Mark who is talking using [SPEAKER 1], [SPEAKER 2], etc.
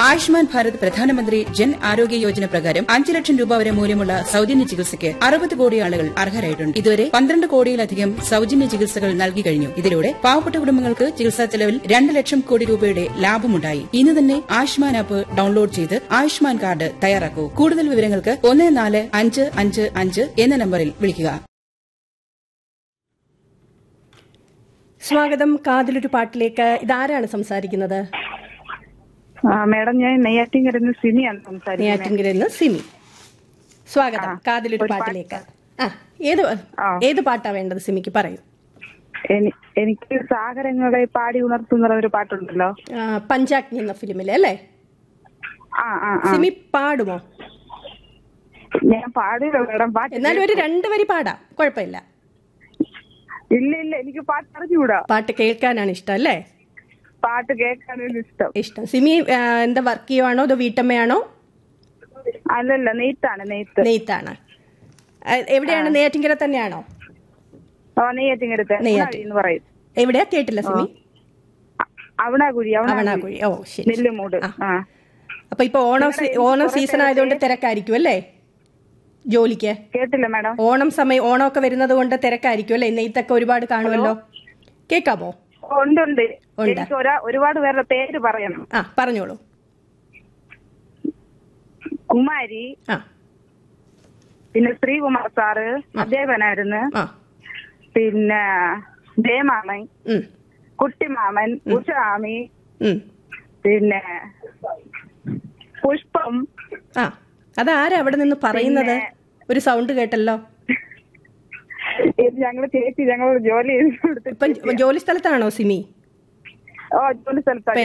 [SPEAKER 1] ആയുഷ്മാൻ ഭാരത് പ്രധാനമന്ത്രി ജൻ ആരോഗ്യ യോജന പ്രകാരം അഞ്ച് ലക്ഷം രൂപ വരെ മൂല്യമുള്ള സൌജന്യ ചികിത്സയ്ക്ക് അറുപത് കോടി ആളുകൾ അർഹരായിട്ടുണ്ട് ഇതുവരെ പന്ത്രണ്ട് കോടിയിലധികം സൌജന്യ ചികിത്സകൾ നൽകി കഴിഞ്ഞു ഇതിലൂടെ പാവപ്പെട്ട കുടുംബങ്ങൾക്ക് ചികിത്സാ ചെലവിൽ രണ്ട് ലക്ഷം കോടി രൂപയുടെ ലാഭമുണ്ടായി ഇന്ന് തന്നെ ആയുഷ്മാൻ ആപ്പ് ഡൌൺലോഡ് ചെയ്ത് ആയുഷ്മാൻ കാർഡ് തയ്യാറാക്കൂ കൂടുതൽ വിവരങ്ങൾക്ക് ഒന്ന് നാല് അഞ്ച് അഞ്ച് അഞ്ച് എന്ന നമ്പറിൽ വിളിക്കുക
[SPEAKER 2] സ്വാഗതം കാതിലൊരു പാട്ടിലേക്ക് ഇതാരാണ് സംസാരിക്കുന്നത്
[SPEAKER 3] ആ മാഡം ഞാൻ നെയ്യാറ്റിങ്കരന്ന് സിനിയാണ് സംസാരിക്കുന്നത്
[SPEAKER 2] നെയ്യാറ്റിൻകരയിൽ നിന്ന് സിമി സ്വാഗതം കാതിലൊരു
[SPEAKER 3] ഒരു
[SPEAKER 2] പാട്ടിലേക്ക് ആ ഏത്
[SPEAKER 3] ആ.
[SPEAKER 2] ഏത് പാട്ടാ വേണ്ടത് സിമിക്ക് പറയൂ
[SPEAKER 3] എനി- എനിക്ക് സാഗരങ്ങളെ പാടി ഉണർത്തുന്ന ഒരു പാട്ടുണ്ടല്ലോ
[SPEAKER 2] ആ, പഞ്ചാഗ്നി എന്ന ഫിലിമിലെ അല്ലേ
[SPEAKER 3] ആ ആ ആ
[SPEAKER 2] സിമി പാടുമോ
[SPEAKER 3] ഞാൻ പാടില്ല മാഡം പാട്ട്
[SPEAKER 2] എന്നാലും ഒരു രണ്ട് വരി പാടാം കുഴപ്പമില്ല
[SPEAKER 3] ഇല്ല ഇല്ല എനിക്ക് പാട്ട് അറിഞ്ഞുകൂടാ
[SPEAKER 2] പാട്ട് കേൾക്കാനാണ് ഇഷ്ടം അല്ലേ
[SPEAKER 3] പാട്ട് കേൾക്കാനാണ് ഇഷ്ടം
[SPEAKER 2] ഇഷ്ടം സിമി ആ, എന്താ വർക്ക് ചെയ്യുവാണോ അതോ വീട്ടമ്മയാണോ
[SPEAKER 3] അല്ലല്ല നെയ്ത്താണ് നെയ്ത്ത്
[SPEAKER 2] നെയ്ത്താണ് ആ, എവിടെയാണ് നെയ്യാറ്റിൻകര തന്നെയാണോ
[SPEAKER 3] ഓ നെയ്യാറ്റിങ്കരത്ത്
[SPEAKER 2] നെയ്യാറ്റി-
[SPEAKER 3] എന്ന് പറയും
[SPEAKER 2] എവിടെയാ കേട്ടില്ല സിമി
[SPEAKER 3] അ- അവണാകുഴി അവണാകുഴി
[SPEAKER 2] അവണാകുഴി ഓ ശരി
[SPEAKER 3] നെല്ലുമൂട്
[SPEAKER 2] ആ.
[SPEAKER 3] ആ
[SPEAKER 2] അപ്പൊ ഇപ്പൊ ഓണം സീ- ഓണം സീസൺ ആയതുകൊണ്ട് തിരക്കായിരിക്കും അല്ലേ ജോലിക്ക്
[SPEAKER 3] കേട്ടില്ല മാഡം
[SPEAKER 2] ഓണം സമയം ഓണമൊക്കെ വരുന്നത് കൊണ്ട് തിരക്കായിരിക്കും അല്ലേ നെയ്ത്തൊക്കെ ഒരുപാട് കാണുമല്ലോ കേൾക്കാമോ
[SPEAKER 3] ഓ, ഉണ്ട് ഉണ്ട്
[SPEAKER 2] ഉണ്ട്.
[SPEAKER 3] എനിക്ക് ഒരാ ഒരുപാട് പേരുടെ പേര് പറയണം
[SPEAKER 2] ആ പറഞ്ഞോളൂ
[SPEAKER 3] കുമാരി
[SPEAKER 2] ആ
[SPEAKER 3] പിന്നെ ശ്രീകുമാർ സാറ് അദേവനായിരുന്നു
[SPEAKER 2] ആ
[SPEAKER 3] പിന്നെ ജയമാമൻ
[SPEAKER 2] ഉം,
[SPEAKER 3] കുട്ടിമാമൻ ഉഷാമി
[SPEAKER 2] ഉം.
[SPEAKER 3] പിന്നെ പുഷ്പം
[SPEAKER 2] ആ അതാരാ അവിടെ നിന്ന് പറയുന്നത്
[SPEAKER 3] പിന്നെ-
[SPEAKER 2] ഒരു സൗണ്ട് കേട്ടല്ലോ
[SPEAKER 3] ഇത് ഞങ്ങള് ചേച്ചി ഞങ്ങളോട് ജോലി ചെയ്ത് കൊടുത്തിട്ട്
[SPEAKER 2] ഇപ്പം ജോലി സ്ഥലത്താണോ സിമി
[SPEAKER 3] ഓ ജോലി സ്ഥലത്താണ്